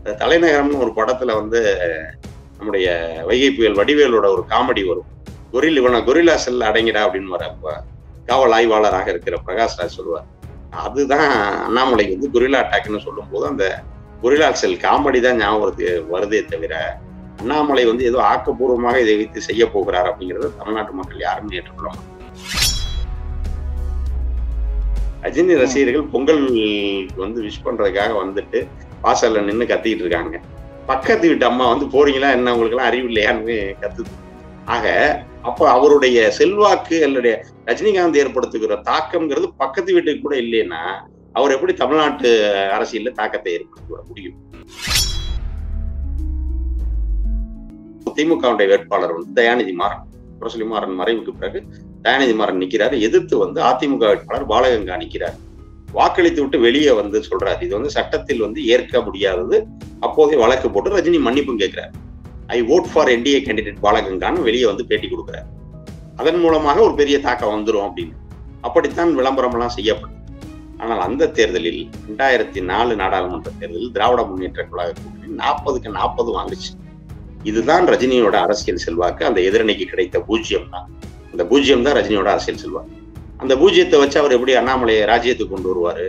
இந்த தலைநகரம்னு ஒரு படத்துல வந்து நம்முடைய வைகை புயல் வடிவேலோட ஒரு காமெடி வரும் கொரில் இவனை கொரில்லா செல் அடங்கிடா அப்படின்னு வர அப்ப காவல் ஆய்வாளராக இருக்கிற பிரகாஷ் ராஜ் சொல்லுவார் அதுதான் அண்ணாமலைக்கு வந்து கொரில்லா அட்டாக்னு சொல்லும் போது அந்த கொரில்லா செல் காமெடி தான் ஞாபகம் வருது வருதே தவிர அண்ணாமலை வந்து ஏதோ ஆக்கப்பூர்வமாக இதை வைத்து செய்ய போகிறார் அப்படிங்கறத தமிழ்நாட்டு மக்கள் யாருமே ஏற்றுக்கொள்ள மாட்டாங்க ரஜினி ரசிகர்கள் பொங்கல் வந்து விஷ் பண்றதுக்காக வந்துட்டு வாசல்ல நின்று கத்திக்கிட்டு இருக்காங்க பக்கத்து வீட்டு அம்மா வந்து போறீங்களா என்ன உங்களுக்கு எல்லாம் அறிவு இல்லையான்னு கத்துது ஆக அப்ப அவருடைய செல்வாக்கு அல்லடைய ரஜினிகாந்த் ஏற்படுத்துகிற தாக்கம்ங்கிறது பக்கத்து வீட்டுக்கு கூட இல்லைன்னா அவர் எப்படி தமிழ்நாட்டு அரசியல்ல தாக்கத்தை ஏற்படுத்தி விட முடியும் திமுகவுடைய வேட்பாளர் வந்து தயாநிதி மாறன் புரசலி மாறன் மறைவுக்கு பிறகு தயாநிதி மாறன் நிக்கிறாரு எதிர்த்து வந்து அதிமுக வேட்பாளர் பாலகங்கா நிக்கிறார் வாக்களித்து விட்டு வெளியே வந்து சொல்றாரு இது வந்து சட்டத்தில் வந்து ஏற்க முடியாதது அப்போதே வழக்கு போட்டு ரஜினி மன்னிப்பும் கேட்கிறார் I vote for NDA candidate பாலகங்கான்னு வெளியே வந்து பேட்டி கொடுக்குறாரு அதன் மூலமாக ஒரு பெரிய தாக்கம் வந்துடும் அப்படின்னு அப்படித்தான் விளம்பரம் எல்லாம் செய்யப்பட்டது ஆனால் அந்த தேர்தலில் ரெண்டாயிரத்தி நாலு நாடாளுமன்ற தேர்தலில் திராவிட முன்னேற்ற கழக கூட்டணி நாற்பதுக்கு நாற்பது வாங்குச்சு இதுதான் ரஜினியோட அரசியல் செல்வாக்கு அந்த எதிரணிக்கு கிடைத்த பூஜ்ஜியம் தான் அந்த பூஜ்ஜியம் தான் ரஜினியோட அரசியல் செல்வாக்கு அந்த பூஜ்ஜியத்தை வச்சு அவர் எப்படி அண்ணாமலையை ராஜ்யத்துக்கு கொண்டு வருவாரு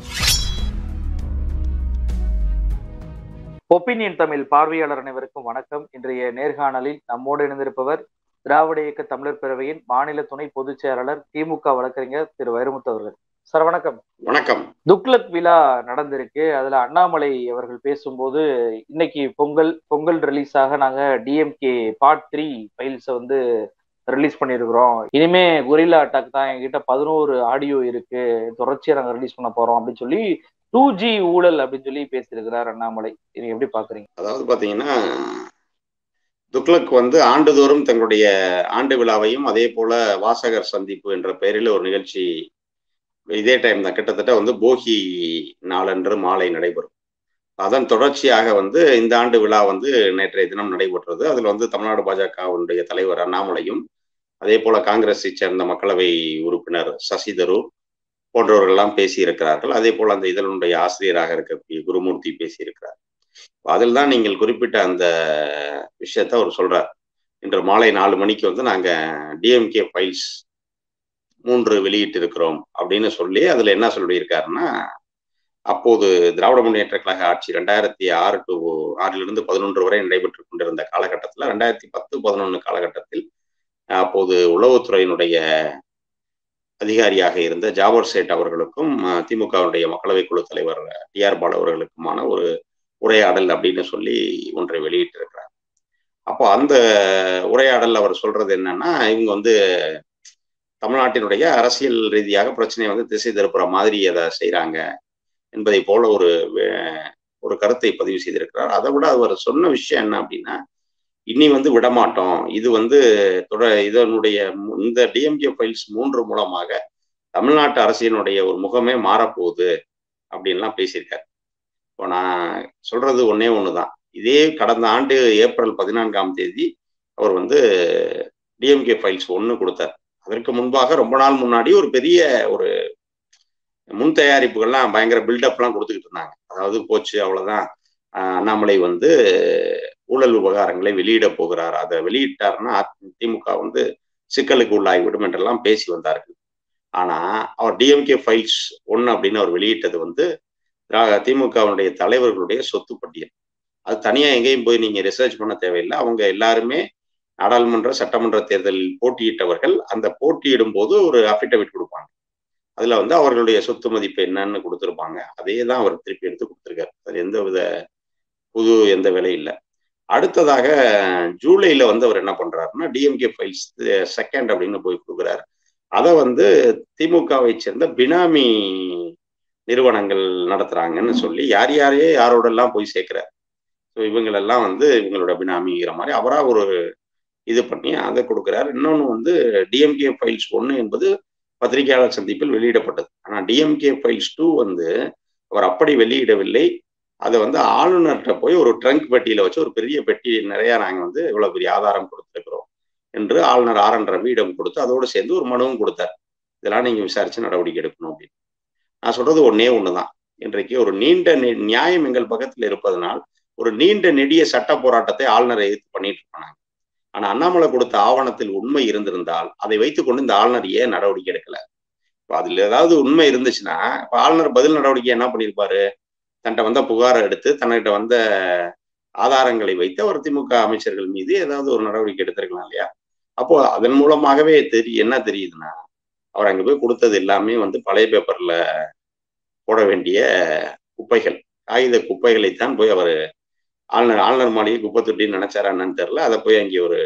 ஒப்பீனியன் தமிழ் பார்வையாளர் அனைவருக்கும் வணக்கம் இன்றைய நேர்காணலில் நம்மோடு இணைந்திருப்பவர் திராவிட இயக்க தமிழர் பேரவையின் மாநில துணை பொதுச் செயலாளர் திமுக வழக்கறிஞர் திரு வைரமுத்து அவர்கள் சார் வணக்கம் வணக்கம் துக்ளக் விழா நடந்திருக்கு அதுல அண்ணாமலை அவர்கள் பேசும்போது இன்னைக்கு பொங்கல் பொங்கல் ரிலீஸ் ஆக நாங்க டிஎம்கே பார்ட் த்ரீ ஃபைல்ஸ வந்து ரிலீஸ் பண்ணியிருக்கிறோம் இனிமே கொரில்லா அட்டாக் தான் எங்ககிட்ட பதினோரு ஆடியோ இருக்கு தொடர்ச்சியா நாங்க ரிலீஸ் பண்ண போறோம் அப்படின்னு சொல்லி டூ ஜி ஊழல் அப்படின்னு சொல்லி பேசியிருக்கிறார் அண்ணாமலை நீங்க எப்படி பாக்குறீங்க அதாவது பாத்தீங்கன்னா துக்ளக் வந்து ஆண்டுதோறும் தங்களுடைய ஆண்டு விழாவையும் அதே போல வாசகர் சந்திப்பு என்ற பெயரில் ஒரு நிகழ்ச்சி இதே டைம் தான் கிட்டத்தட்ட வந்து போகி நாளன்று மாலை நடைபெறும் அதன் தொடர்ச்சியாக வந்து இந்த ஆண்டு விழா வந்து நேற்றைய தினம் நடைபெற்றது அதில் வந்து தமிழ்நாடு பாஜகவுடைய தலைவர் அண்ணாமலையும் அதே போல காங்கிரஸை சேர்ந்த மக்களவை உறுப்பினர் சசி தரூர் போன்றவர்கள் எல்லாம் பேசியிருக்கிறார்கள் அதே போல அந்த இதனுடைய ஆசிரியராக இருக்கக்கூடிய குருமூர்த்தி பேசியிருக்கிறார் அதில் தான் நீங்கள் குறிப்பிட்ட அந்த விஷயத்த அவர் சொல்றார் இன்று மாலை நாலு மணிக்கு வந்து நாங்க டிஎம்கே ஃபைல்ஸ் மூன்று வெளியிட்டு இருக்கிறோம் அப்படின்னு சொல்லி அதுல என்ன சொல்லியிருக்காருன்னா அப்போது திராவிட முன்னேற்ற கழக ஆட்சி ரெண்டாயிரத்தி ஆறு டு ஆறிலிருந்து பதினொன்று வரை நடைபெற்று கொண்டிருந்த காலகட்டத்தில் ரெண்டாயிரத்தி பத்து பதினொன்று காலகட்டத்தில் அப்போது உளவுத்துறையினுடைய அதிகாரியாக இருந்த ஜாபர் சேட் அவர்களுக்கும் திமுகவுடைய மக்களவை குழு தலைவர் டி ஆர் பால் அவர்களுக்குமான ஒரு உரையாடல் அப்படின்னு சொல்லி ஒன்றை வெளியிட்டிருக்கிறார் அப்போ அந்த உரையாடல் அவர் சொல்றது என்னன்னா இவங்க வந்து தமிழ்நாட்டினுடைய அரசியல் ரீதியாக பிரச்சனையை வந்து திசை திருப்புற மாதிரி அதை செய்யறாங்க என்பதை போல ஒரு ஒரு கருத்தை பதிவு செய்திருக்கிறார் அதை விட அவர் சொன்ன விஷயம் என்ன அப்படின்னா இனி வந்து விடமாட்டோம் இது வந்து தொட இதனுடைய இந்த டிஎம்கே ஃபைல்ஸ் மூன்று மூலமாக தமிழ்நாட்டு அரசியலுடைய ஒரு முகமே மாறப்போகுது அப்படின்லாம் பேசியிருக்காரு இப்போ நான் சொல்றது ஒன்னே ஒண்ணுதான் இதே கடந்த ஆண்டு ஏப்ரல் பதினான்காம் தேதி அவர் வந்து டிஎம்கே ஃபைல்ஸ் ஒன்று கொடுத்தார் அதற்கு முன்பாக ரொம்ப நாள் முன்னாடி ஒரு பெரிய ஒரு முன் தயாரிப்புகள்லாம் பயங்கர பில்டப்லாம் கொடுத்துக்கிட்டு இருந்தாங்க அதாவது போச்சு அவ்வளவுதான் அண்ணாமலை வந்து ஊழல் விவகாரங்களை வெளியிட போகிறார் அதை வெளியிட்டாருன்னா திமுக வந்து சிக்கலுக்கு உள்ளாகிவிடும் என்றெல்லாம் பேசி வந்தார்கள் ஆனா அவர் டிஎம்கே ஃபைல்ஸ் ஒன்று அப்படின்னு அவர் வெளியிட்டது வந்து திமுகவுடைய தலைவர்களுடைய சொத்து பட்டியல் அது தனியா எங்கேயும் போய் நீங்க ரிசர்ச் பண்ண தேவையில்லை அவங்க எல்லாருமே நாடாளுமன்ற சட்டமன்ற தேர்தலில் போட்டியிட்டவர்கள் அந்த போட்டியிடும் போது ஒரு அஃபிடவிட் கொடுப்பாங்க அதுல வந்து அவர்களுடைய சொத்து மதிப்பு என்னன்னு கொடுத்துருப்பாங்க அதே தான் அவர் திருப்பி எடுத்து கொடுத்துருக்காரு அது எந்த வித புது எந்த விலை இல்லை அடுத்ததாக ஜூலைல வந்து அவர் என்ன பண்றாருன்னா டிஎம்கே ஃபைல்ஸ் செகண்ட் அப்படின்னு போய் கொடுக்குறாரு அதை வந்து திமுகவை சேர்ந்த பினாமி நிறுவனங்கள் நடத்துறாங்கன்னு சொல்லி யார் யாரையே யாரோடெல்லாம் போய் சேர்க்கிறார் ஸோ இவங்களெல்லாம் வந்து இவங்களோட பினாமிங்கிற மாதிரி அவராக ஒரு இது பண்ணி அதை கொடுக்குறாரு இன்னொன்று வந்து டிஎம்கே ஃபைல்ஸ் ஒன்று என்பது பத்திரிகையாளர் சந்திப்பில் வெளியிடப்பட்டது ஆனால் டிஎம்கே ஃபைல்ஸ் டூ வந்து அவர் அப்படி வெளியிடவில்லை அதை வந்து ஆளுநர்கிட்ட போய் ஒரு ட்ரங்க் பெட்டியில வச்சு ஒரு பெரிய பெட்டி நிறைய நாங்கள் வந்து இவ்வளவு பெரிய ஆதாரம் கொடுத்துருக்கிறோம் என்று ஆளுநர் ஆர் என் ரவியிடம் கொடுத்து அதோடு சேர்ந்து ஒரு மனுவும் கொடுத்தார் இதெல்லாம் நீங்க விசாரிச்சு நடவடிக்கை எடுக்கணும் அப்படின்னு நான் சொல்றது ஒன்னே ஒண்ணுதான் இன்றைக்கு ஒரு நீண்ட நியாயம் எங்கள் பக்கத்தில் இருப்பதனால் ஒரு நீண்ட நெடிய சட்ட போராட்டத்தை ஆளுநரை எதிர்த்து பண்ணிட்டு இருப்பாங்க ஆனா அண்ணாமலை கொடுத்த ஆவணத்தில் உண்மை இருந்திருந்தால் அதை வைத்துக்கொண்டு இந்த ஆளுநர் ஏன் நடவடிக்கை எடுக்கல இப்போ அதுல ஏதாவது உண்மை இருந்துச்சுன்னா இப்ப ஆளுநர் பதில் நடவடிக்கை என்ன பண்ணியிருப்பாரு தன்கிட்ட வந்த புகாரை எடுத்து தன்னிட்ட வந்த ஆதாரங்களை வைத்து அவர் திமுக அமைச்சர்கள் மீது ஏதாவது ஒரு நடவடிக்கை எடுத்திருக்கலாம் இல்லையா அப்போ அதன் மூலமாகவே தெரிய என்ன தெரியுதுன்னா அவர் அங்க போய் கொடுத்தது எல்லாமே வந்து பழைய பேப்பர்ல போட வேண்டிய குப்பைகள் காகித குப்பைகளைத்தான் போய் அவர் ஆளுநர் ஆளுநர் மாளிகை குப்பை தொட்டின்னு நினைச்சாரா என்னன்னு தெரியல அதை போய் அங்கே ஒரு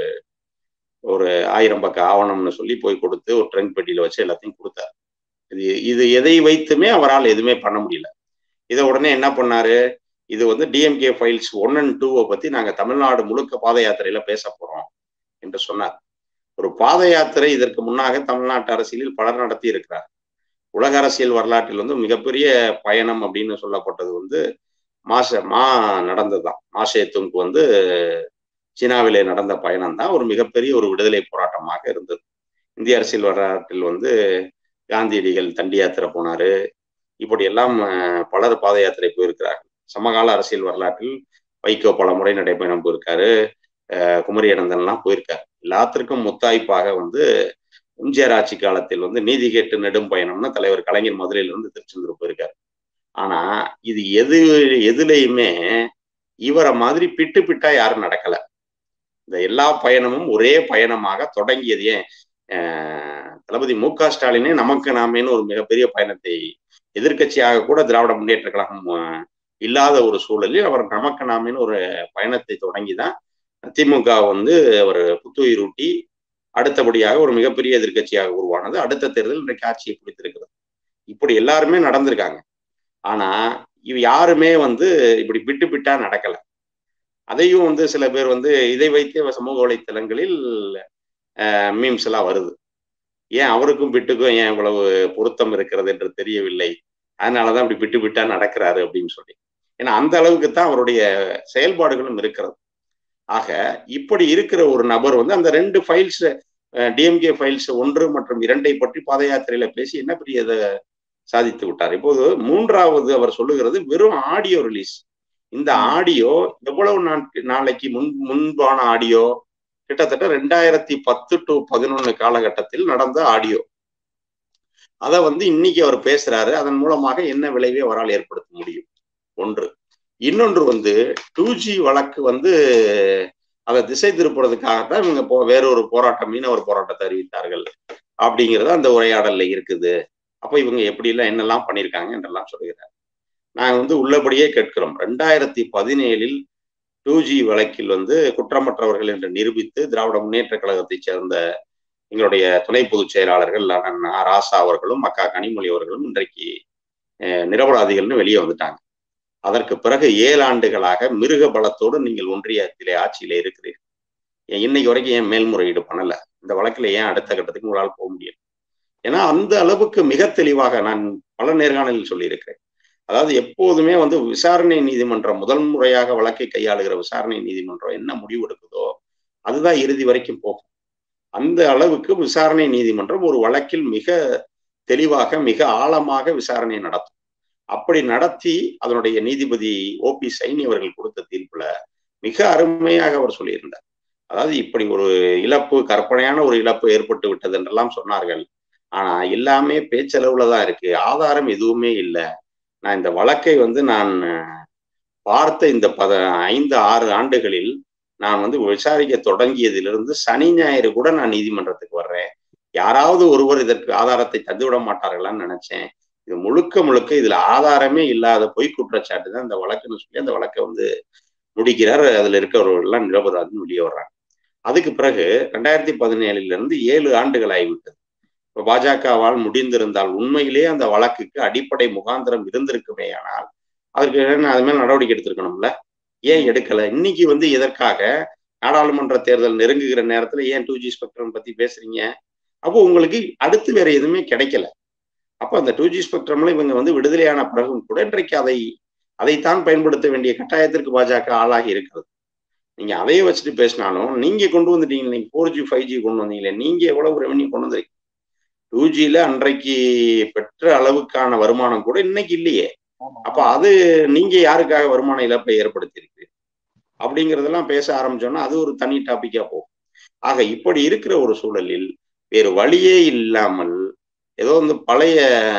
ஒரு ஆயிரம் பக்க ஆவணம்னு சொல்லி போய் கொடுத்து ஒரு ட்ரெங்க் பெட்டியில வச்சு எல்லாத்தையும் கொடுத்தாரு இது இது எதை வைத்துமே அவரால் எதுவுமே பண்ண முடியல இதை உடனே என்ன பண்ணாரு இது வந்து டிஎம்கே ஃபைல்ஸ் ஒன் அண்ட் டூவை பத்தி நாங்க தமிழ்நாடு முழுக்க பாத யாத்திரையில பேச போறோம் என்று சொன்னார் ஒரு பாத யாத்திரை இதற்கு முன்னாக தமிழ்நாட்டு அரசியலில் பலர் நடத்தி இருக்கிறார் உலக அரசியல் வரலாற்றில் வந்து மிகப்பெரிய பயணம் அப்படின்னு சொல்லப்பட்டது வந்து மாச மா நடந்ததுதான் மாசேத்துங்க்கு வந்து சீனாவிலே நடந்த பயணம் தான் ஒரு மிகப்பெரிய ஒரு விடுதலை போராட்டமாக இருந்தது இந்திய அரசியல் வரலாற்றில் வந்து காந்தியடிகள் தண்டி யாத்திரை போனாரு இப்படி எல்லாம் பலர் பாத யாத்திரை போயிருக்கிறார்கள் சமகால அரசியல் வரலாற்றில் வைகோ பல முறை நடைபயணம் போயிருக்காரு குமரி அனந்தன்லாம் போயிருக்காரு எல்லாத்திற்கும் முத்தாய்ப்பாக வந்து எம்ஜிஆர் ஆட்சி காலத்தில் வந்து நீதி கேட்டு நெடும் பயணம்னு தலைவர் கலைஞர் மதுரையிலிருந்து திருச்செந்தூர் போயிருக்காரு ஆனா இது எது எதுலையுமே இவரை மாதிரி பிட்டு பிட்டா யாரும் நடக்கல இந்த எல்லா பயணமும் ஒரே பயணமாக தொடங்கியது ஏன் தளபதி மு க ஸ்டாலினே நமக்கு நாமேன்னு ஒரு மிகப்பெரிய பயணத்தை எதிர்கட்சியாக கூட திராவிட முன்னேற்ற கழகம் இல்லாத ஒரு சூழலில் அவர் நமக்கு நாமேன்னு ஒரு பயணத்தை தொடங்கிதான் திமுக வந்து அவர் புத்துயிர் ஊட்டி அடுத்தபடியாக ஒரு மிகப்பெரிய எதிர்கட்சியாக உருவானது அடுத்த தேர்தல் இன்றைக்கு ஆட்சியை பிடித்திருக்கிறது இப்படி எல்லாருமே நடந்திருக்காங்க ஆனா இவ யாருமே வந்து இப்படி பிட்டு பிட்டா நடக்கல அதையும் வந்து சில பேர் வந்து இதை வைத்தே சமூக வலைத்தளங்களில் மீம்ஸ் எல்லாம் வருது ஏன் அவருக்கும் பிட்டுக்கும் ஏன் இவ்வளவு பொருத்தம் இருக்கிறது என்று தெரியவில்லை அதனாலதான் இப்படி பிட்டு பிட்டா நடக்கிறாரு அப்படின்னு சொல்லி ஏன்னா அந்த அளவுக்கு தான் அவருடைய செயல்பாடுகளும் இருக்கிறது ஆக இப்படி இருக்கிற ஒரு நபர் வந்து அந்த ரெண்டு ஃபைல்ஸ் டிஎம்கே ஃபைல்ஸ் ஒன்று மற்றும் இரண்டை பற்றி பாத யாத்திரையில பேசி என்ன பெரிய இதை சாதித்து விட்டார் இப்போது மூன்றாவது அவர் சொல்லுகிறது வெறும் ஆடியோ ரிலீஸ் இந்த ஆடியோ எவ்வளவு நாளைக்கு முன் முன்பான ஆடியோ கிட்டத்தட்ட ரெண்டாயிரத்தி பத்து டு பதினொன்னு காலகட்டத்தில் நடந்த ஆடியோ அதை வந்து இன்னைக்கு அவர் பேசுறாரு அதன் மூலமாக என்ன விளைவை அவரால் ஏற்படுத்த முடியும் ஒன்று இன்னொன்று வந்து டூ ஜி வழக்கு வந்து அதை திசை திருப்புறதுக்காகத்தான் இவங்க போ வேறொரு போராட்டம் மீனவர் போராட்டத்தை அறிவித்தார்கள் அப்படிங்கிறது அந்த உரையாடல்ல இருக்குது அப்போ இவங்க எப்படி எல்லாம் என்னெல்லாம் பண்ணியிருக்காங்க என்றெல்லாம் சொல்லுகிறார் நாங்கள் வந்து உள்ளபடியே கேட்கிறோம் ரெண்டாயிரத்தி பதினேழில் டூ ஜி வழக்கில் வந்து குற்றமற்றவர்கள் என்று நிரூபித்து திராவிட முன்னேற்ற கழகத்தைச் சேர்ந்த எங்களுடைய துணை பொதுச் செயலாளர்கள் ராசா அவர்களும் மக்கா கனிமொழி அவர்களும் இன்றைக்கு நிரபராதிகள்னு வெளியே வந்துட்டாங்க அதற்கு பிறகு ஏழு ஆண்டுகளாக மிருக பலத்தோடு நீங்கள் ஒன்றியத்திலே ஆட்சியிலே இருக்கிறீர்கள் இன்னைக்கு வரைக்கும் ஏன் மேல்முறையீடு பண்ணல இந்த வழக்கில் ஏன் அடுத்த கட்டத்துக்கு உங்களால் போக முடியும் ஏன்னா அந்த அளவுக்கு மிக தெளிவாக நான் பல நேர்காணலில் சொல்லியிருக்கிறேன் அதாவது எப்போதுமே வந்து விசாரணை நீதிமன்றம் முதல் முறையாக வழக்கை கையாளுகிற விசாரணை நீதிமன்றம் என்ன முடிவு எடுக்குதோ அதுதான் இறுதி வரைக்கும் போகும் அந்த அளவுக்கு விசாரணை நீதிமன்றம் ஒரு வழக்கில் மிக தெளிவாக மிக ஆழமாக விசாரணை நடத்தும் அப்படி நடத்தி அதனுடைய நீதிபதி ஓ பி சைனி அவர்கள் கொடுத்த தீர்ப்புல மிக அருமையாக அவர் சொல்லியிருந்தார் அதாவது இப்படி ஒரு இழப்பு கற்பனையான ஒரு இழப்பு ஏற்பட்டு விட்டது என்றெல்லாம் சொன்னார்கள் ஆனா எல்லாமே பேச்சளவுல தான் இருக்கு ஆதாரம் எதுவுமே இல்லை நான் இந்த வழக்கை வந்து நான் பார்த்த இந்த பத ஐந்து ஆறு ஆண்டுகளில் நான் வந்து விசாரிக்க தொடங்கியதிலிருந்து சனி ஞாயிறு கூட நான் நீதிமன்றத்துக்கு வர்றேன் யாராவது ஒருவர் இதற்கு ஆதாரத்தை தந்துவிட மாட்டார்களான்னு நினைச்சேன் இது முழுக்க முழுக்க இதுல ஆதாரமே இல்லாத பொய் குற்றச்சாட்டு தான் இந்த வழக்குன்னு சொல்லி அந்த வழக்கை வந்து முடிக்கிறார் அதுல இருக்கிறவர்கள்லாம் நிரபராதின்னு வெளியே வர்றாங்க அதுக்கு பிறகு ரெண்டாயிரத்தி பதினேழுல இருந்து ஏழு ஆண்டுகள் ஆகிவிட்டது இப்போ பாஜகவால் முடிந்திருந்தால் உண்மையிலேயே அந்த வழக்குக்கு அடிப்படை முகாந்திரம் இருந்திருக்குமே ஆனால் அதற்கு அது மேல நடவடிக்கை எடுத்திருக்கணும்ல ஏன் எடுக்கல இன்னைக்கு வந்து எதற்காக நாடாளுமன்ற தேர்தல் நெருங்குகிற நேரத்துல ஏன் டூ ஜி ஸ்பெக்ட்ரம் பத்தி பேசுறீங்க அப்போ உங்களுக்கு அடுத்து வேற எதுவுமே கிடைக்கல அப்போ அந்த டூ ஜி ஸ்பெக்ட்ரம்ல இவங்க வந்து விடுதலையான பிறகும் கூட இன்றைக்கு அதை அதைத்தான் பயன்படுத்த வேண்டிய கட்டாயத்திற்கு பாஜக ஆளாகி இருக்கிறது நீங்க அதையே வச்சுட்டு பேசினாலும் நீங்க கொண்டு வந்துட்டீங்க நீங்க ஃபோர் ஜி ஃபைவ் ஜி கொண்டு வந்தீங்களே நீங்க எவ்வளவு ரெவன்யூ கொண்டு வந்திருக்கீங்க டூ ஜில அன்றைக்கு பெற்ற அளவுக்கான வருமானம் கூட இன்னைக்கு இல்லையே அப்ப அது நீங்க யாருக்காக வருமான இழப்பை ஏற்படுத்தி இருக்கு அப்படிங்கிறதெல்லாம் பேச ஆரம்பிச்சோம்னா அது ஒரு தனி டாபிக்கா போகும் ஆக இப்படி இருக்கிற ஒரு சூழலில் வேறு வழியே இல்லாமல் ஏதோ வந்து பழைய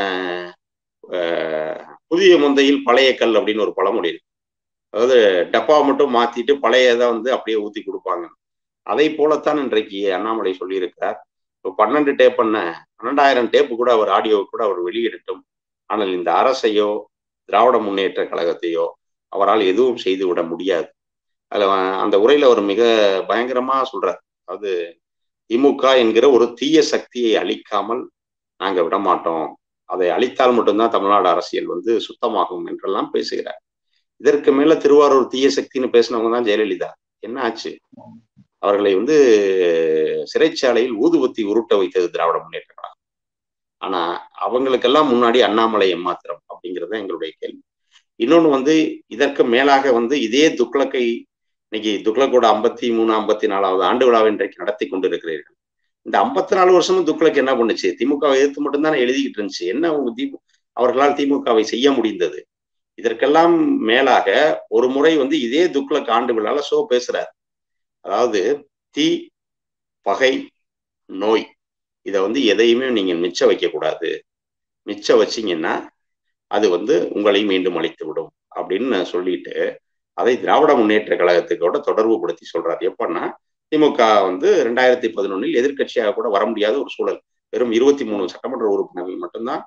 புதிய முந்தையில் பழைய கல் அப்படின்னு ஒரு பழமொழி இருக்கு அதாவது டப்பா மட்டும் மாத்திட்டு பழையதை வந்து அப்படியே ஊத்தி கொடுப்பாங்க அதை போலத்தான் இன்றைக்கு அண்ணாமலை சொல்லியிருக்கிறார் இப்போ பன்னெண்டு டேப் பண்ண பன்னெண்டாயிரம் டேப்பு கூட அவர் ஆடியோ கூட அவர் வெளியிடட்டும் ஆனால் இந்த அரசையோ திராவிட முன்னேற்ற கழகத்தையோ அவரால் எதுவும் செய்து விட முடியாது அதுல அந்த உரையில அவர் மிக பயங்கரமா சொல்றார் அதாவது திமுக என்கிற ஒரு தீய சக்தியை அழிக்காமல் நாங்க விட மாட்டோம் அதை அழித்தால் மட்டும்தான் தமிழ்நாடு அரசியல் வந்து சுத்தமாகும் என்றெல்லாம் பேசுகிறார் இதற்கு மேல திருவாரூர் தீய சக்தின்னு பேசினவங்க தான் ஜெயலலிதா என்ன ஆச்சு அவர்களை வந்து சிறைச்சாலையில் ஊதுபத்தி உருட்ட வைத்தது திராவிட முன்னேற்ற கழகம் ஆனா அவங்களுக்கெல்லாம் முன்னாடி அண்ணாமலை எம்மாத்திரம் அப்படிங்கிறது எங்களுடைய கேள்வி இன்னொன்று வந்து இதற்கு மேலாக வந்து இதே துக்ளக்கை இன்னைக்கு துக்ளக்கோட ஐம்பத்தி மூணு ஐம்பத்தி நாலாவது ஆண்டு விழாவை இன்றைக்கு நடத்தி கொண்டு இருக்கிறீர்கள் இந்த ஐம்பத்தி நாலு வருஷமும் துக்ளக் என்ன பண்ணுச்சு திமுகவை எதிர்த்து மட்டும்தானே எழுதிக்கிட்டு இருந்துச்சு என்ன அவங்க திமு அவர்களால் திமுகவை செய்ய முடிந்தது இதற்கெல்லாம் மேலாக ஒரு முறை வந்து இதே துக்ளக் ஆண்டு விழால ஷோ பேசுறார் அதாவது தீ பகை நோய் இதை வந்து எதையுமே நீங்க மிச்சம் வைக்கக்கூடாது மிச்சம் வச்சிங்கன்னா அது வந்து உங்களை மீண்டும் அழித்து விடும் அப்படின்னு சொல்லிட்டு அதை திராவிட முன்னேற்ற கழகத்துக்கோட தொடர்பு படுத்தி சொல்றாரு எப்பன்னா திமுக வந்து ரெண்டாயிரத்தி பதினொன்னில் எதிர்கட்சியாக கூட வர முடியாத ஒரு சூழல் வெறும் இருபத்தி மூணு சட்டமன்ற உறுப்பினர்கள் மட்டும்தான்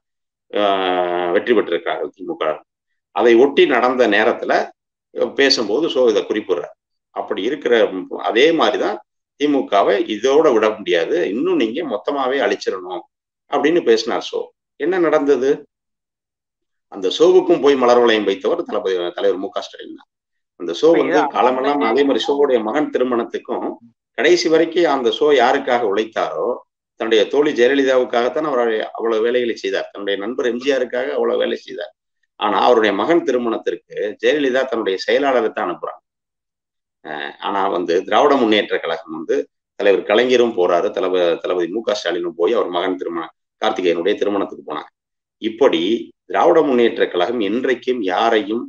வெற்றி பெற்றிருக்கிறார்கள் திமுக அதை ஒட்டி நடந்த நேரத்துல பேசும்போது ஸோ இதை குறிப்பிடுறார் அப்படி இருக்கிற அதே மாதிரிதான் திமுகவை இதோட விட முடியாது இன்னும் நீங்க மொத்தமாவே அழிச்சிடணும் அப்படின்னு பேசினார் ஷோ என்ன நடந்தது அந்த ஷோவுக்கும் போய் மலர் வளையம் வைத்தவர் தளபதி தலைவர் மு க ஸ்டாலின் தான் அந்த ஷோ வந்து காலமெல்லாம் அதே மாதிரி ஷோவுடைய மகன் திருமணத்துக்கும் கடைசி வரைக்கும் அந்த ஷோ யாருக்காக உழைத்தாரோ தன்னுடைய தோழி ஜெயலலிதாவுக்காகத்தான் அவர் அவ்வளவு வேலைகளை செய்தார் தன்னுடைய நண்பர் எம்ஜிஆருக்காக அவ்வளவு வேலை செய்தார் ஆனா அவருடைய மகன் திருமணத்திற்கு ஜெயலலிதா தன்னுடைய செயலாளரை தான் அனுப்புறாங்க ஆனா வந்து திராவிட முன்னேற்ற கழகம் வந்து தலைவர் கலைஞரும் போறாரு தளபதி தளபதி மு க ஸ்டாலினும் போய் அவர் மகன் திருமணம் கார்த்திகேயனுடைய திருமணத்துக்கு போனாங்க இப்படி திராவிட முன்னேற்ற கழகம் என்றைக்கும் யாரையும்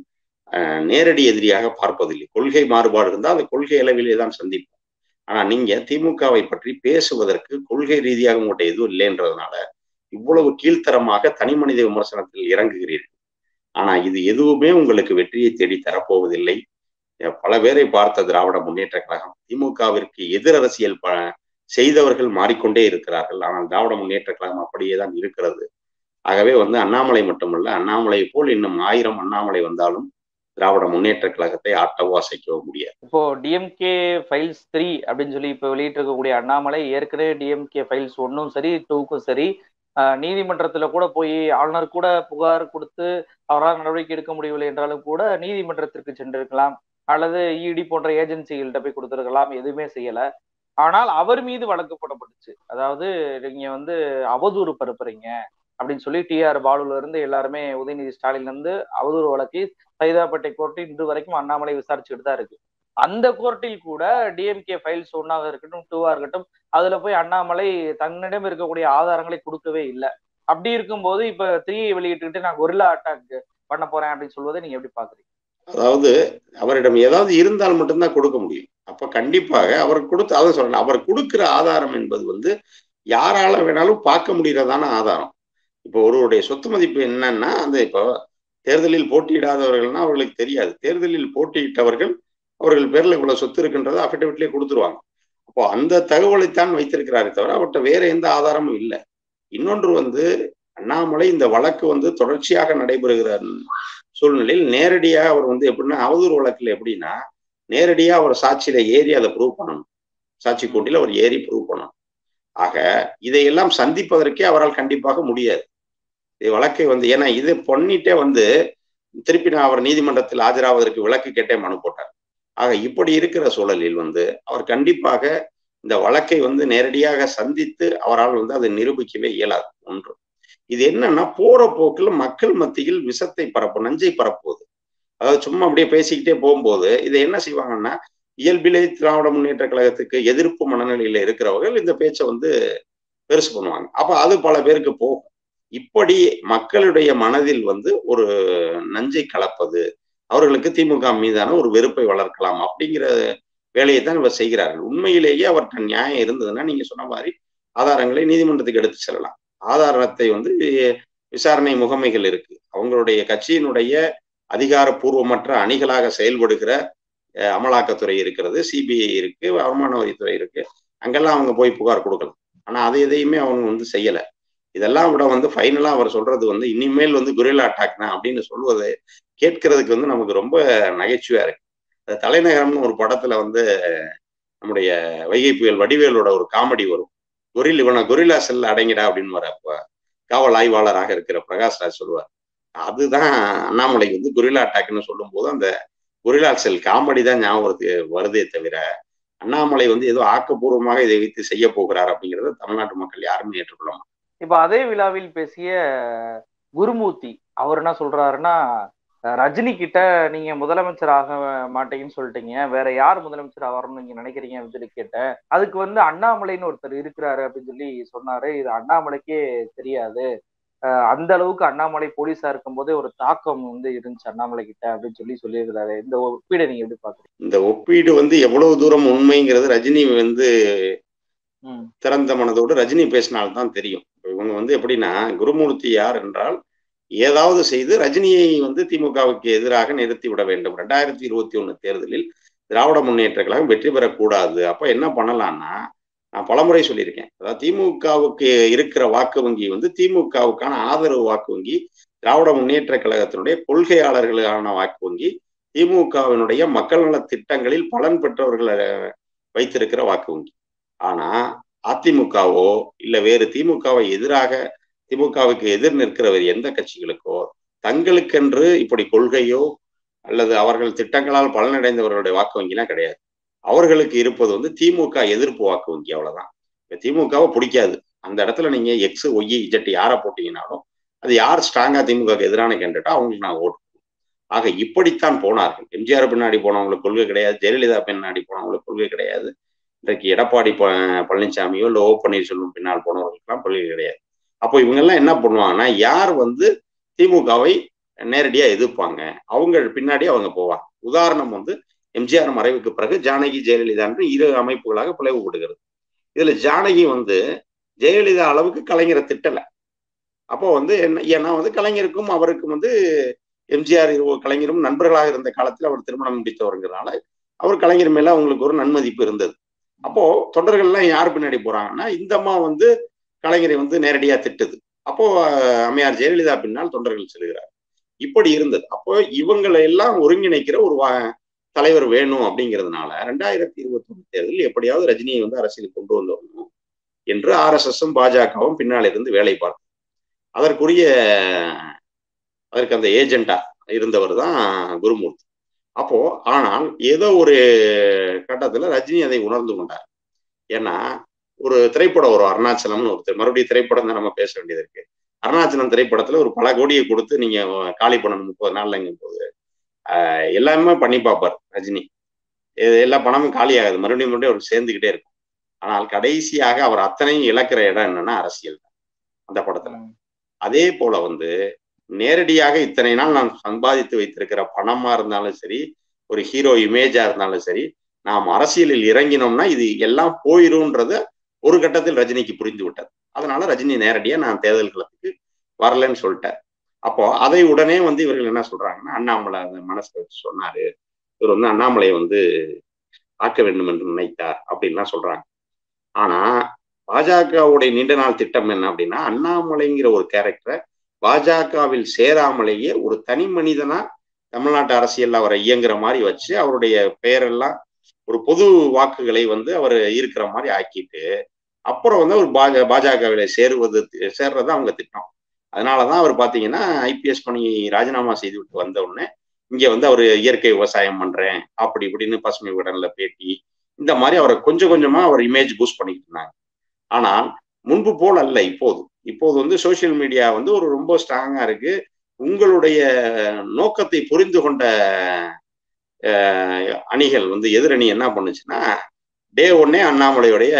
நேரடி எதிரியாக பார்ப்பதில்லை கொள்கை மாறுபாடு இருந்தால் அந்த கொள்கை அளவிலே தான் சந்திப்போம் ஆனா நீங்க திமுகவை பற்றி பேசுவதற்கு கொள்கை ரீதியாக உங்கள்கிட்ட எதுவும் இல்லைன்றதுனால இவ்வளவு கீழ்த்தரமாக தனி மனித விமர்சனத்தில் இறங்குகிறீர்கள் ஆனா இது எதுவுமே உங்களுக்கு வெற்றியை தேடி தரப்போவதில்லை பல பேரை பார்த்த திராவிட முன்னேற்ற கழகம் திமுகவிற்கு எதிர் அரசியல் ப செய்தவர்கள் மாறிக்கொண்டே இருக்கிறார்கள் ஆனால் திராவிட முன்னேற்ற கழகம் அப்படியே தான் இருக்கிறது ஆகவே வந்து அண்ணாமலை மட்டுமல்ல அண்ணாமலை போல் இன்னும் ஆயிரம் அண்ணாமலை வந்தாலும் திராவிட முன்னேற்ற கழகத்தை ஆட்டவோ அசைக்கவோ முடியாது இப்போ டிஎம்கே ஃபைல்ஸ் த்ரீ அப்படின்னு சொல்லி இப்போ வெளியிட்டு இருக்கக்கூடிய அண்ணாமலை ஏற்கனவே டிஎம்கே ஃபைல்ஸ் ஒன்னும் சரி டூக்கும் சரி நீதிமன்றத்துல கூட போய் ஆளுநர் கூட புகார் கொடுத்து அவரால் நடவடிக்கை எடுக்க முடியவில்லை என்றாலும் கூட நீதிமன்றத்திற்கு சென்றிருக்கலாம் அல்லது இடி போன்ற ஏஜென்சிகள்கிட்ட போய் கொடுத்துருக்கலாம் எதுவுமே செய்யல ஆனால் அவர் மீது வழக்கு போடப்பட்டுச்சு அதாவது நீங்க வந்து அவதூறு பரப்புறீங்க அப்படின்னு சொல்லி டிஆர் பாலுல இருந்து எல்லாருமே உதயநிதி ஸ்டாலின்ல இருந்து அவதூறு வழக்கு சைதாப்பேட்டை கோர்ட்டு இன்று வரைக்கும் அண்ணாமலை விசாரிச்சுக்கிட்டு தான் இருக்கு அந்த கோர்ட்டில் கூட டிஎம்கே ஃபைல்ஸ் ஒன்னாக இருக்கட்டும் டூவா இருக்கட்டும் அதுல போய் அண்ணாமலை தன்னிடம் இருக்கக்கூடிய ஆதாரங்களை கொடுக்கவே இல்லை அப்படி இருக்கும்போது இப்ப த்ரீயை வெளியிட்டுக்கிட்டு நான் கொரில்லா அட்டாக் பண்ண போறேன் அப்படின்னு சொல்வதை நீங்க எப்படி பாக்குறீங்க அதாவது அவரிடம் ஏதாவது இருந்தால் மட்டும்தான் கொடுக்க முடியும் அப்ப கண்டிப்பாக அவர் கொடுத்து அதான் சொல்லணும் அவர் கொடுக்கிற ஆதாரம் என்பது வந்து யாரால வேணாலும் பார்க்க முடியறதான ஆதாரம் இப்போ ஒருவருடைய சொத்து மதிப்பு என்னன்னா அந்த இப்போ தேர்தலில் போட்டியிடாதவர்கள்னா அவர்களுக்கு தெரியாது தேர்தலில் போட்டியிட்டவர்கள் அவர்கள் பேர்ல இவ்வளவு சொத்து இருக்குன்றதை அஃபிடவிட்லேயே கொடுத்துருவாங்க அப்போ அந்த தகவலைத்தான் வைத்திருக்கிறாரே தவிர அவர்கிட்ட வேற எந்த ஆதாரமும் இல்லை இன்னொன்று வந்து அண்ணாமலை இந்த வழக்கு வந்து தொடர்ச்சியாக நடைபெறுகிற சூழ்நிலையில் நேரடியாக அவர் வந்து எப்படின்னா அவதூறு வழக்கில் எப்படின்னா நேரடியா அவர் சாட்சியில ஏறி அதை ப்ரூவ் பண்ணணும் சாட்சி கூட்டில அவர் ஏறி ப்ரூவ் பண்ணணும் ஆக இதையெல்லாம் சந்திப்பதற்கே அவரால் கண்டிப்பாக முடியாது இது வழக்கை வந்து ஏன்னா இது பொன்னிட்டே வந்து திருப்பி நான் அவர் நீதிமன்றத்தில் ஆஜராவதற்கு விளக்கு கேட்டே மனு போட்டார் ஆக இப்படி இருக்கிற சூழலில் வந்து அவர் கண்டிப்பாக இந்த வழக்கை வந்து நேரடியாக சந்தித்து அவரால் வந்து அதை நிரூபிக்கவே இயலாது ஒன்று இது என்னன்னா போற போக்குல மக்கள் மத்தியில் விஷத்தை பரப்பும் நஞ்சை பரப்புவது அதாவது சும்மா அப்படியே பேசிக்கிட்டே போகும்போது இதை என்ன செய்வாங்கன்னா இயல்பிலே திராவிட முன்னேற்ற கழகத்துக்கு எதிர்ப்பு மனநிலையில இருக்கிறவர்கள் இந்த பேச்சை வந்து பெருசு பண்ணுவாங்க அப்ப அது பல பேருக்கு போகும் இப்படி மக்களுடைய மனதில் வந்து ஒரு நஞ்சை கலப்பது அவர் அவர்களுக்கு திமுக மீதான ஒரு வெறுப்பை வளர்க்கலாம் அப்படிங்கிற வேலையை தான் இவர் செய்கிறார்கள் உண்மையிலேயே அவர்கிட்ட நியாயம் இருந்ததுன்னா நீங்க சொன்ன மாதிரி ஆதாரங்களை நீதிமன்றத்துக்கு எடுத்து செல்லலாம் ஆதாரத்தை வந்து விசாரணை முகமைகள் இருக்கு அவங்களுடைய கட்சியினுடைய அதிகாரப்பூர்வமற்ற அணிகளாக செயல்படுகிற அமலாக்கத்துறை இருக்கிறது சிபிஐ இருக்கு வருமான வரித்துறை இருக்கு அங்கெல்லாம் அவங்க போய் புகார் கொடுக்கலாம் ஆனா அதை எதையுமே அவங்க வந்து செய்யல இதெல்லாம் விட வந்து ஃபைனலா அவர் சொல்றது வந்து இனிமேல் வந்து குரிலா அட்டாக் தான் அப்படின்னு சொல்வது கேட்கறதுக்கு வந்து நமக்கு ரொம்ப நகைச்சுவையா இருக்கு அது தலைநகரம்னு ஒரு படத்துல வந்து நம்முடைய வைகை புயல் வடிவேலோட ஒரு காமெடி வரும் கொரில் இவனை கொரில்லா செல்ல அடங்கிடா அப்படின்னு வர அப்ப காவல் ஆய்வாளராக இருக்கிற பிரகாஷ்ராஜ் சொல்லுவார் அதுதான் அண்ணாமலைக்கு வந்து குரிலா அட்டாக்னு சொல்லும் போது அந்த குரிலா செல் காமெடி தான் ஞாபகத்துக்கு வருதே தவிர அண்ணாமலை வந்து ஏதோ ஆக்கப்பூர்வமாக இதை வைத்து செய்ய போகிறார் அப்படிங்கிறத தமிழ்நாட்டு மக்கள் யாருமே ஏற்றுக்கொள்ள மாட்டாங்க இப்ப அதே விழாவில் பேசிய குருமூர்த்தி அவர் என்ன சொல்றாருன்னா ரஜினி கிட்ட நீங்க முதலமைச்சர் ஆக மாட்டீங்கன்னு சொல்லிட்டீங்க வேற யார் முதலமைச்சர் ஆவார்னு நீங்க நினைக்கிறீங்க அப்படின்னு சொல்லி கேட்டேன் அதுக்கு வந்து அண்ணாமலைன்னு ஒருத்தர் இருக்கிறாரு அப்படின்னு சொல்லி சொன்னாரு இது அண்ணாமலைக்கே தெரியாது அந்த அளவுக்கு அண்ணாமலை போலீஸா இருக்கும் போதே ஒரு தாக்கம் வந்து இருந்துச்சு அண்ணாமலை கிட்ட அப்படின்னு சொல்லி சொல்லியிருக்கிறாரு இந்த ஒப்பீடை நீங்க எப்படி பாக்குறீங்க இந்த ஒப்பீடு வந்து எவ்வளவு தூரம் உண்மைங்கிறது ரஜினி வந்து திறந்த மனதோடு ரஜினி பேசினால்தான் தெரியும் இவங்க வந்து எப்படின்னா குருமூர்த்தி யார் என்றால் ஏதாவது செய்து ரஜினியை வந்து திமுகவுக்கு எதிராக நிறுத்தி விட வேண்டும் ரெண்டாயிரத்தி இருபத்தி ஒண்ணு தேர்தலில் திராவிட முன்னேற்ற கழகம் வெற்றி பெறக்கூடாது அப்ப என்ன பண்ணலாம்னா நான் பலமுறை சொல்லியிருக்கேன் அதாவது திமுகவுக்கு இருக்கிற வாக்கு வங்கி வந்து திமுகவுக்கான ஆதரவு வாக்கு வங்கி திராவிட முன்னேற்ற கழகத்தினுடைய கொள்கையாளர்களுக்கான வாக்கு வங்கி திமுகவினுடைய மக்கள் நல திட்டங்களில் பலன் பெற்றவர்களை வைத்திருக்கிற வாக்கு வங்கி ஆனா அதிமுகவோ இல்ல வேறு திமுகவை எதிராக திமுகவுக்கு எதிர் நிற்கிறவர் எந்த கட்சிகளுக்கோ தங்களுக்கென்று இப்படி கொள்கையோ அல்லது அவர்கள் திட்டங்களால் பலனடைந்தவர்களுடைய வாக்கு வங்கிலாம் கிடையாது அவர்களுக்கு இருப்பது வந்து திமுக எதிர்ப்பு வாக்கு வங்கி அவ்வளவுதான் இப்ப திமுகவை பிடிக்காது அந்த இடத்துல நீங்க எக்ஸ் ஒய் இஜெட் யாரை போட்டீங்கன்னாலும் அது யார் ஸ்ட்ராங்கா திமுக எதிரான கேண்டுட்டா அவங்களுக்கு நான் ஓட்டு ஆக இப்படித்தான் போனார்கள் எம்ஜிஆர் பின்னாடி போனவங்களுக்கு கொள்கை கிடையாது ஜெயலலிதா பின்னாடி போனவங்களுக்கு கொள்கை கிடையாது இன்றைக்கு எடப்பாடி பழனிசாமியோ இல்லை ஓ பன்னீர்செல்வம் பின்னால் போனவர்களுக்கெல்லாம் கொள்கை கிடையாது அப்போ இவங்கெல்லாம் என்ன பண்ணுவாங்கன்னா யார் வந்து திமுகவை நேரடியா எதிர்ப்பாங்க அவங்க பின்னாடி அவங்க போவாங்க உதாரணம் வந்து எம்ஜிஆர் மறைவுக்கு பிறகு ஜானகி ஜெயலலிதா என்று இரு அமைப்புகளாக பிளவுபடுகிறது இதுல ஜானகி வந்து ஜெயலலிதா அளவுக்கு கலைஞரை திட்டல அப்போ வந்து என்ன ஏன்னா வந்து கலைஞருக்கும் அவருக்கும் வந்து எம்ஜிஆர் கலைஞரும் நண்பர்களாக இருந்த காலத்தில் அவர் திருமணம் முடித்தவருங்கிறனால அவர் கலைஞர் மேல அவங்களுக்கு ஒரு நன்மதிப்பு இருந்தது அப்போ தொண்டர்கள்லாம் யார் பின்னாடி போறாங்கன்னா இந்த அம்மா வந்து கலைஞரை வந்து நேரடியா திட்டுது அப்போ அம்மையார் ஜெயலலிதா பின்னால் தொண்டர்கள் செல்கிறார் இப்படி இருந்தது அப்போ இவங்களை எல்லாம் ஒருங்கிணைக்கிற ஒரு தலைவர் வேணும் அப்படிங்கிறதுனால ரெண்டாயிரத்தி இருபத்தி ஒண்ணு தேர்தலில் எப்படியாவது ரஜினியை வந்து அரசியல் கொண்டு வந்துடணும் என்று ஆர் எஸ் எஸும் பாஜகவும் பின்னால் இருந்து வேலை பார்த்தோம் அதற்குரிய அதற்கு அந்த ஏஜெண்டா இருந்தவர் தான் குருமூர்த்தி அப்போ ஆனால் ஏதோ ஒரு கட்டத்துல ரஜினி அதை உணர்ந்து கொண்டார் ஏன்னா ஒரு திரைப்படம் வரும் அருணாச்சலம்னு ஒருத்தர் மறுபடியும் திரைப்படம் தான் நம்ம பேச வேண்டியது இருக்கு அருணாச்சலம் திரைப்படத்துல ஒரு பல கோடியை கொடுத்து நீங்க காலி பண்ணணும் முப்பது நாள்லங்கும் போது எல்லாமே பண்ணி பார்ப்பார் ரஜினி எல்லா பணமும் காலி ஆகாது மறுபடியும் மறுபடியும் அவர் சேர்ந்துக்கிட்டே இருக்கும் ஆனால் கடைசியாக அவர் அத்தனையும் இழக்கிற இடம் என்னன்னா அரசியல் தான் அந்த படத்துல அதே போல வந்து நேரடியாக இத்தனை நாள் நான் சம்பாதித்து வைத்திருக்கிற பணமா இருந்தாலும் சரி ஒரு ஹீரோ இமேஜா இருந்தாலும் சரி நாம் அரசியலில் இறங்கினோம்னா இது எல்லாம் போயிரும்ன்றத ஒரு கட்டத்தில் ரஜினிக்கு புரிந்து விட்டது அதனால ரஜினி நேரடியா நான் தேர்தல் களத்துக்கு வரலன்னு சொல்லிட்டார் அப்போ அதை உடனே வந்து இவர்கள் என்ன சொல்றாங்கன்னா அண்ணாமலை அந்த மனசுல வச்சு சொன்னாரு இவர் வந்து அண்ணாமலையை வந்து ஆக்க வேண்டும் என்று நினைத்தார் அப்படின்லாம் சொல்றாங்க ஆனா பாஜகவுடைய நீண்ட நாள் திட்டம் என்ன அப்படின்னா அண்ணாமலைங்கிற ஒரு கேரக்டரை பாஜகவில் சேராமலேயே ஒரு தனி மனிதனா தமிழ்நாட்டு அரசியல் அவரை இயங்குற மாதிரி வச்சு அவருடைய பெயரெல்லாம் ஒரு பொது வாக்குகளை வந்து அவர் இருக்கிற மாதிரி ஆக்கிட்டு அப்புறம் வந்து அவர் பாஜ பாஜகவில சேருவது சேர்றது அவங்க திட்டம் அதனாலதான் அவர் பாத்தீங்கன்னா ஐபிஎஸ் பணி ராஜினாமா செய்து விட்டு வந்த உடனே இங்க வந்து அவர் இயற்கை விவசாயம் பண்றேன் அப்படி இப்படின்னு பசுமை விடன்ல பேட்டி இந்த மாதிரி அவரை கொஞ்சம் கொஞ்சமா அவர் இமேஜ் பூஸ்ட் பண்ணிட்டு இருந்தாங்க ஆனால் முன்பு போல் அல்ல இப்போது இப்போது வந்து சோசியல் மீடியா வந்து ஒரு ரொம்ப ஸ்ட்ராங்கா இருக்கு உங்களுடைய நோக்கத்தை புரிந்து கொண்ட அணிகள் வந்து எதிரணி என்ன பண்ணுச்சுன்னா டே ஒன்னே அண்ணாமலையுடைய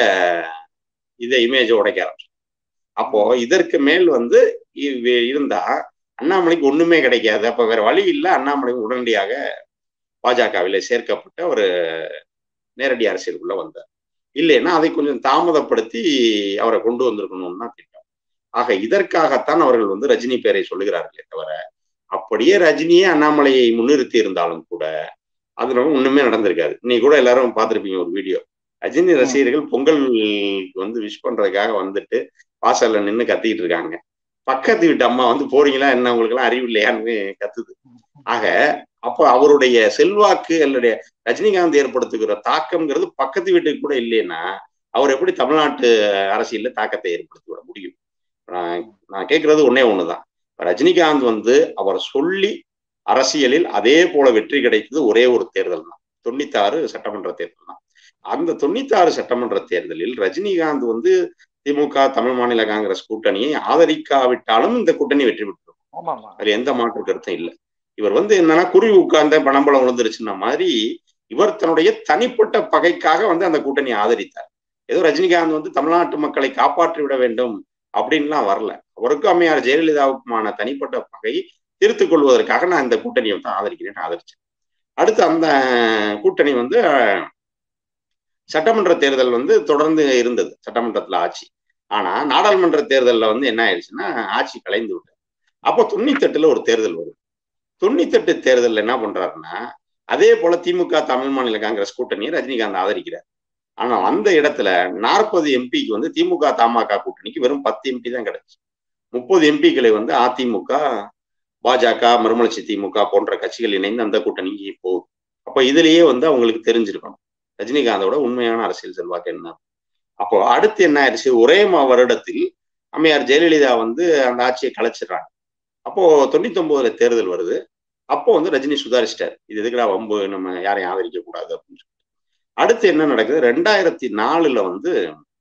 இதை இமேஜை உடைக்க ஆரம்பிச்சு அப்போ இதற்கு மேல் வந்து இருந்தா அண்ணாமலைக்கு ஒண்ணுமே கிடைக்காது அப்ப வேற வழி இல்லை அண்ணாமலை உடனடியாக பாஜகவில சேர்க்கப்பட்ட ஒரு நேரடி அரசியலுக்குள்ள வந்தார் இல்லைன்னா அதை கொஞ்சம் தாமதப்படுத்தி அவரை கொண்டு வந்திருக்கணும்னு தான் திட்டம் ஆக இதற்காகத்தான் அவர்கள் வந்து ரஜினி பேரை சொல்லுகிறார்களே தவிர அப்படியே ரஜினியே அண்ணாமலையை முன்னிறுத்தி இருந்தாலும் கூட அது நம்ம ஒண்ணுமே நடந்திருக்காது இன்னைக்கு கூட எல்லாரும் பார்த்திருப்பீங்க ஒரு வீடியோ ரஜினி ரசிகர்கள் பொங்கல் வந்து விஷ் பண்றதுக்காக வந்துட்டு வாசல்ல நின்று கத்திக்கிட்டு இருக்காங்க பக்கத்து வீட்டு அம்மா வந்து போறீங்களா என்ன உங்களுக்கு எல்லாம் அறிவு இல்லையான்னு கத்துது ஆக அப்ப அவருடைய செல்வாக்கு அல்லடைய ரஜினிகாந்த் ஏற்படுத்துகிற தாக்கம்ங்கிறது பக்கத்து வீட்டுக்கு கூட இல்லைன்னா அவர் எப்படி தமிழ்நாட்டு அரசியல்ல தாக்கத்தை ஏற்படுத்தி விட முடியும் நான் நான் கேட்கறது ஒன்னே ஒண்ணுதான் ரஜினிகாந்த் வந்து அவர் சொல்லி அரசியலில் அதே போல வெற்றி கிடைத்தது ஒரே ஒரு தேர்தல் தான் தொண்ணூத்தாறு சட்டமன்ற தேர்தல் தான் அந்த தொண்ணூத்தாறு சட்டமன்ற தேர்தலில் ரஜினிகாந்த் வந்து திமுக தமிழ் மாநில காங்கிரஸ் கூட்டணியை ஆதரிக்காவிட்டாலும் இந்த கூட்டணி வெற்றி பெற்றிருக்கும் அதுல எந்த மாற்று கருத்தும் இல்லை இவர் வந்து என்னன்னா குருவி உட்கார்ந்த பணம்பலம் விழுந்துருச்சுன்ன மாதிரி இவர் தன்னுடைய தனிப்பட்ட பகைக்காக வந்து அந்த கூட்டணியை ஆதரித்தார் ஏதோ ரஜினிகாந்த் வந்து தமிழ்நாட்டு மக்களை காப்பாற்றி விட வேண்டும் அப்படின்லாம் வரல அவருக்கும் அம்மையார் ஜெயலலிதாவுக்குமான தனிப்பட்ட பகை திருத்துக் கொள்வதற்காக நான் இந்த கூட்டணியை வந்து ஆதரிக்கிறேன் ஆதரிச்சேன் அடுத்து அந்த கூட்டணி வந்து சட்டமன்ற தேர்தல் வந்து தொடர்ந்து இருந்தது சட்டமன்றத்துல ஆட்சி ஆனா நாடாளுமன்ற தேர்தல்ல வந்து என்ன ஆயிடுச்சுன்னா ஆட்சி கலைந்து விட்டது அப்போ தொண்ணூத்தெட்டுல ஒரு தேர்தல் வருது தொண்ணூத்தெட்டு தேர்தல் என்ன பண்றாருன்னா அதே போல திமுக தமிழ் மாநில காங்கிரஸ் கூட்டணியை ரஜினிகாந்த் ஆதரிக்கிறார் ஆனா அந்த இடத்துல நாற்பது எம்பிக்கு வந்து திமுக தமாக கூட்டணிக்கு வெறும் பத்து எம்பி தான் கிடைச்சு முப்பது எம்பிக்களை வந்து அதிமுக பாஜக மறுமலர்ச்சி திமுக போன்ற கட்சிகள் இணைந்து அந்த கூட்டணிக்கு போகுது அப்ப இதுலயே வந்து அவங்களுக்கு தெரிஞ்சிருக்கணும் ரஜினிகாந்தோட உண்மையான அரசியல் செல்வாக்கு என்ன அப்போ அடுத்து என்ன ஆயிடுச்சு ஒரே வருடத்தில் அம்மையார் ஜெயலலிதா வந்து அந்த ஆட்சியை கலைச்சிடுறாங்க அப்போ தொண்ணூத்தி ஒன்பதுல தேர்தல் வருது அப்போ வந்து ரஜினி சுதாரிச்சிட்டார் இது எதுக்குடா வம்பு நம்ம யாரையும் ஆதரிக்க கூடாது அப்படின்னு சொல்லிட்டு அடுத்து என்ன நடக்குது ரெண்டாயிரத்தி நாலுல வந்து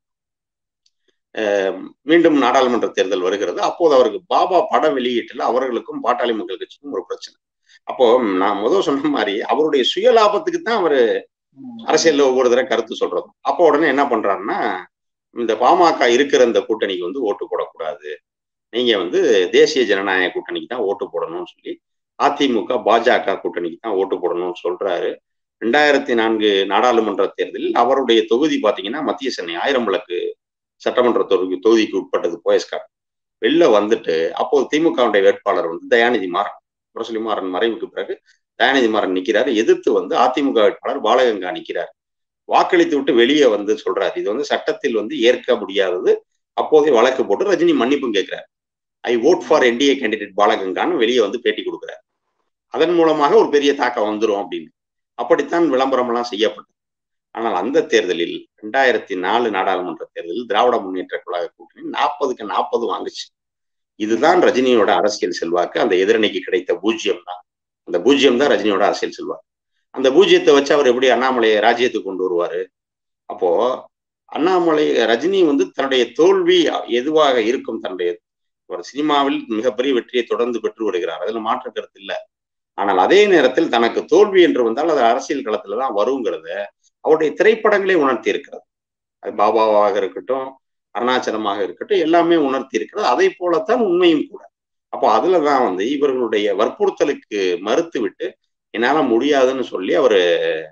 மீண்டும் நாடாளுமன்ற தேர்தல் வருகிறது அப்போது அவருக்கு பாபா படம் வெளியீட்டுல அவர்களுக்கும் பாட்டாளி மக்கள் கட்சிக்கும் ஒரு பிரச்சனை அப்போ நான் முதல் சொன்ன மாதிரி அவருடைய சுயலாபத்துக்கு தான் அவரு அரசியல்ல ஒவ்வொரு தடவை கருத்து சொல்றதும் அப்போ உடனே என்ன பண்றாருன்னா இந்த பாமக இருக்கிற இந்த கூட்டணிக்கு வந்து ஓட்டு போடக்கூடாது நீங்க வந்து தேசிய ஜனநாயக கூட்டணிக்கு தான் ஓட்டு போடணும்னு சொல்லி அதிமுக பாஜக கூட்டணிக்கு தான் ஓட்டு போடணும்னு சொல்றாரு ரெண்டாயிரத்தி நான்கு நாடாளுமன்ற தேர்தலில் அவருடைய தொகுதி பாத்தீங்கன்னா மத்திய சென்னை ஆயிரம் விளக்கு சட்டமன்ற தொகுதி தொகுதிக்கு உட்பட்டது போயஸ்கார் வெளில வந்துட்டு அப்போது திமுகவுடைய வேட்பாளர் வந்து தயாநிதி மாறன் முரசொலி மாறன் மறைவுக்கு பிறகு தயாநிதி மாறன் நிக்கிறாரு எதிர்த்து வந்து அதிமுக வேட்பாளர் பாலகங்கா நிக்கிறார் வாக்களித்து விட்டு வெளியே வந்து சொல்றாரு இது வந்து சட்டத்தில் வந்து ஏற்க முடியாதது அப்போதே வழக்கு போட்டு ரஜினி மன்னிப்பும் கேட்கிறார் I vote for NDA candidate பாலகங்கான்னு வெளியே வந்து பேட்டி கொடுக்குறாரு அதன் மூலமாக ஒரு பெரிய தாக்கம் வந்துடும் அப்படின்னு அப்படித்தான் விளம்பரம் எல்லாம் செய்யப்பட்டது ஆனால் அந்த தேர்தலில் ரெண்டாயிரத்தி நாலு நாடாளுமன்ற தேர்தலில் திராவிட முன்னேற்ற கழக கூட்டணி நாற்பதுக்கு நாற்பது வாங்குச்சு இதுதான் ரஜினியோட அரசியல் செல்வாக்கு அந்த எதிரணிக்கு கிடைத்த பூஜ்ஜியம் தான் அந்த பூஜ்ஜியம் தான் ரஜினியோட அரசியல் செல்வாக்கு அந்த பூஜ்ஜியத்தை வச்சு அவர் எப்படி அண்ணாமலையை ராஜ்யத்துக்கு கொண்டு வருவாரு அப்போ அண்ணாமலை ரஜினி வந்து தன்னுடைய தோல்வி எதுவாக இருக்கும் தன்னுடைய ஒரு சினிமாவில் மிகப்பெரிய வெற்றியை தொடர்ந்து பெற்று வருகிறார் அதுல மாற்று கருத்து இல்லை ஆனால் அதே நேரத்தில் தனக்கு தோல்வி என்று வந்தால் அது அரசியல் களத்துல தான் வருங்கிறத அவருடைய திரைப்படங்களே உணர்த்தி இருக்கிறது அது பாபாவாக இருக்கட்டும் அருணாச்சலமாக இருக்கட்டும் எல்லாமே உணர்த்தி இருக்கிறது அதை போலத்தான் உண்மையும் கூட அப்போ அதுலதான் வந்து இவர்களுடைய வற்புறுத்தலுக்கு மறுத்து விட்டு என்னால முடியாதுன்னு சொல்லி அவரு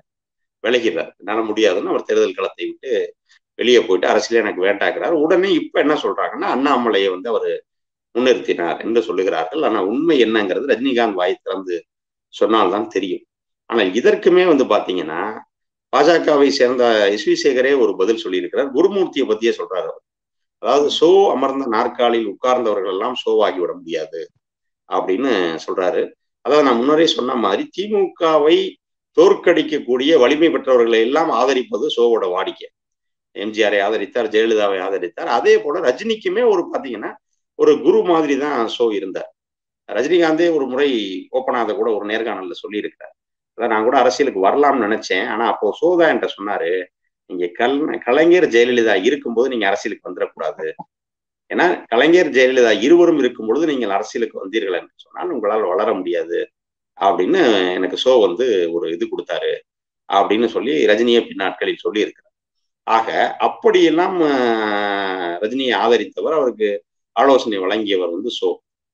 விலகிறார் என்னால முடியாதுன்னு அவர் தேர்தல் களத்தை விட்டு வெளியே போயிட்டு அரசியலே எனக்கு வேண்டாக்கிறார் உடனே இப்ப என்ன சொல்றாங்கன்னா அண்ணாமலையை வந்து அவர் முன்னிறுத்தினார் என்று சொல்லுகிறார்கள் ஆனா உண்மை என்னங்கிறது ரஜினிகாந்த் வாய் திறந்து சொன்னால்தான் தெரியும் ஆனால் இதற்குமே வந்து பாத்தீங்கன்னா பாஜகவை சேர்ந்த எஸ் வி சேகரே ஒரு பதில் சொல்லியிருக்கிறார் குருமூர்த்தியை பத்தியே சொல்றாரு அவர் அதாவது சோ அமர்ந்த நாற்காலியில் உட்கார்ந்தவர்கள் எல்லாம் சோவாகி விட முடியாது அப்படின்னு சொல்றாரு அதாவது நான் முன்னரே சொன்ன மாதிரி திமுகவை தோற்கடிக்கக்கூடிய வலிமை பெற்றவர்களை எல்லாம் ஆதரிப்பது சோவோட வாடிக்கை எம்ஜிஆரை ஆதரித்தார் ஜெயலலிதாவை ஆதரித்தார் அதே போல ரஜினிக்குமே ஒரு பாத்தீங்கன்னா ஒரு குரு மாதிரி தான் ஷோ இருந்தார் ரஜினிகாந்தே ஒரு முறை ஓப்பனாக கூட ஒரு நேர்காணல்ல சொல்லியிருக்கிறார் அதான் நான் கூட அரசியலுக்கு வரலாம்னு நினைச்சேன் ஆனா அப்போ சோதா என்கிட்ட சொன்னாரு நீங்க கல் கலைஞர் ஜெயலலிதா இருக்கும்போது நீங்க அரசியலுக்கு வந்துடக்கூடாது ஏன்னா கலைஞர் ஜெயலலிதா இருவரும் இருக்கும் பொழுது நீங்கள் அரசியலுக்கு வந்தீர்கள் என்று சொன்னால் உங்களால் வளர முடியாது அப்படின்னு எனக்கு ஷோ வந்து ஒரு இது கொடுத்தாரு அப்படின்னு சொல்லி ரஜினியை பின்னாட்களில் சொல்லி இருக்கிறார் ஆக அப்படியெல்லாம் ரஜினியை ஆதரித்தவர் அவருக்கு ஆலோசனை வழங்கியவர் வந்து ஷோ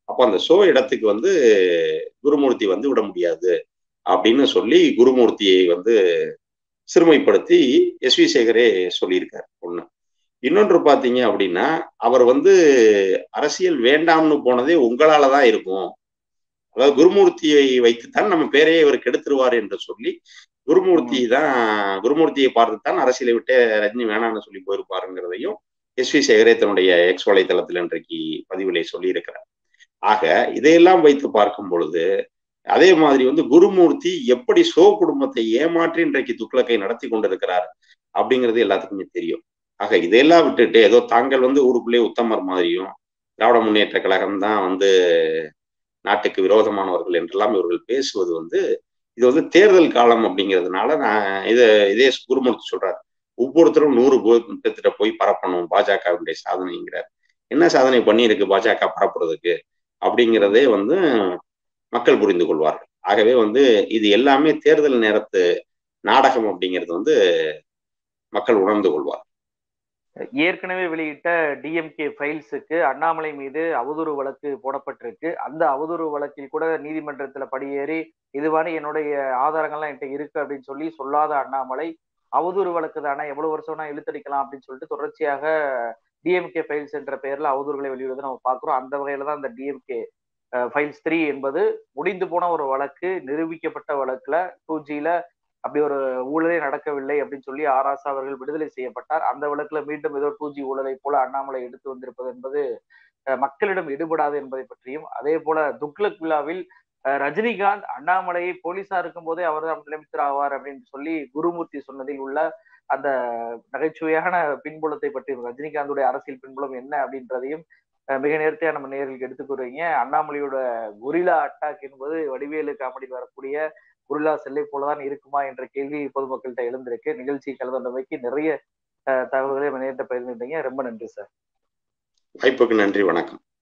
அப்போ அந்த ஷோ இடத்துக்கு வந்து குருமூர்த்தி வந்து விட முடியாது அப்படின்னு சொல்லி குருமூர்த்தியை வந்து சிறுமைப்படுத்தி எஸ் வி சேகரே சொல்லியிருக்காரு ஒண்ணு இன்னொன்று பார்த்தீங்க அப்படின்னா அவர் வந்து அரசியல் வேண்டாம்னு போனதே உங்களால தான் இருக்கும் அதாவது குருமூர்த்தியை வைத்துத்தான் நம்ம பேரையே இவர் கெடுத்துருவார் என்று சொல்லி குருமூர்த்தி தான் குருமூர்த்தியை பார்த்து தான் அரசியலை விட்டு ரஜினி வேணாம்னு சொல்லி போயிருப்பாருங்கிறதையும் எஸ் வி சேகரே தன்னுடைய எக்ஸ் வலைத்தளத்தில் இன்றைக்கு பதிவிலே சொல்லியிருக்கிறார் ஆக இதையெல்லாம் வைத்து பார்க்கும் பொழுது அதே மாதிரி வந்து குருமூர்த்தி எப்படி சோ குடும்பத்தை ஏமாற்றி இன்றைக்கு துக்ளக்கை நடத்தி கொண்டிருக்கிறார் அப்படிங்கிறது எல்லாத்துக்குமே தெரியும் ஆக இதையெல்லாம் விட்டுட்டு ஏதோ தாங்கள் வந்து ஊருக்குள்ளே உத்தமர் மாதிரியும் திராவிட முன்னேற்ற கழகம் தான் வந்து நாட்டுக்கு விரோதமானவர்கள் என்றெல்லாம் இவர்கள் பேசுவது வந்து இது வந்து தேர்தல் காலம் அப்படிங்கிறதுனால நான் இதை இதே குருமூர்த்தி சொல்றாரு ஒவ்வொருத்தரும் நூறு பேர்த்திட்ட போய் பரப்பணும் பாஜகவினுடைய சாதனைங்கிறார் என்ன சாதனை பண்ணியிருக்கு பாஜக பரப்புறதுக்கு அப்படிங்கிறதே வந்து மக்கள் புரிந்து கொள்வார்கள் ஆகவே வந்து இது எல்லாமே தேர்தல் நேரத்து நாடகம் அப்படிங்கிறது வந்து மக்கள் உணர்ந்து கொள்வார் ஏற்கனவே வெளியிட்ட டிஎம்கே ஃபைல்ஸுக்கு அண்ணாமலை மீது அவதூறு வழக்கு போடப்பட்டிருக்கு அந்த அவதூறு வழக்கில் கூட நீதிமன்றத்துல படியேறி இதுவான என்னுடைய ஆதாரங்கள்லாம் என்கிட்ட இருக்கு அப்படின்னு சொல்லி சொல்லாத அண்ணாமலை அவதூறு வழக்கு தானே எவ்வளவு வருஷம்னா இழுத்தடிக்கலாம் அப்படின்னு சொல்லிட்டு தொடர்ச்சியாக டிஎம்கே ஃபைல்ஸ் என்ற பெயர்ல அவதூறுகளை வெளியிடுவதை நம்ம பார்க்கிறோம் அந்த வகையில தான் அந்த டிஎம்கே ஃபைல்ஸ் த்ரீ என்பது முடிந்து போன ஒரு வழக்கு நிரூபிக்கப்பட்ட வழக்குல டூ ஜில அப்படி ஒரு ஊழலே நடக்கவில்லை அப்படின்னு சொல்லி ஆராசா அவர்கள் விடுதலை செய்யப்பட்டார் அந்த வழக்குல மீண்டும் ஏதோ டூ ஜி ஊழலை போல அண்ணாமலை எடுத்து வந்திருப்பது என்பது மக்களிடம் எடுபடாது என்பதை பற்றியும் அதே போல துக்ளக் விழாவில் ரஜினிகாந்த் அண்ணாமலையை போலீஸா இருக்கும் போதே அவர் தான் முதலமைச்சர் ஆவார் அப்படின்னு சொல்லி குருமூர்த்தி சொன்னதில் உள்ள அந்த நகைச்சுவையான பின்புலத்தை பற்றி ரஜினிகாந்துடைய அரசியல் பின்புலம் என்ன அப்படின்றதையும் மிக நேர்த்தியா நம்ம நேர்களுக்கு எடுத்துக்கூறீங்க அண்ணாமலையோட குரிலா அட்டாக் என்பது வடிவேலு காமெடி வரக்கூடிய குரிலா செல்லை போலதான் இருக்குமா என்ற கேள்வி பொதுமக்கள்கிட்ட எழுந்திருக்கு நிகழ்ச்சி கலந்துரைக்கு நிறைய தகவல்களை நேரத்தை பகிர்ந்துட்டீங்க ரொம்ப நன்றி சார் வாய்ப்புக்கு நன்றி வணக்கம்